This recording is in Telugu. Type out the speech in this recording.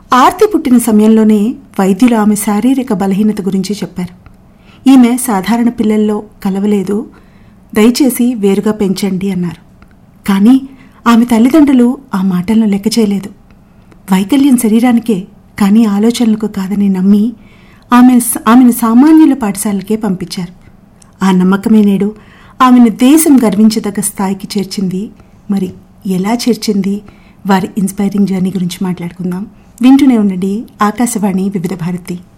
ఆర్తి పుట్టిన సమయంలోనే వైద్యులు ఆమె శారీరక బలహీనత గురించి చెప్పారు ఈమె సాధారణ పిల్లల్లో కలవలేదు దయచేసి వేరుగా పెంచండి అన్నారు కానీ ఆమె తల్లిదండ్రులు ఆ మాటలను లెక్క చేయలేదు వైకల్యం శరీరానికే కానీ ఆలోచనలకు కాదని నమ్మి ఆమె ఆమెను సామాన్యుల పాఠశాలకే పంపించారు ఆ నమ్మకమే నేడు ఆమెను దేశం గర్వించదగ్గ స్థాయికి చేర్చింది మరి ఎలా చేర్చింది వారి ఇన్స్పైరింగ్ జర్నీ గురించి మాట్లాడుకుందాం వింటూనే ఉండండి ఆకాశవాణి వివిధ భారతి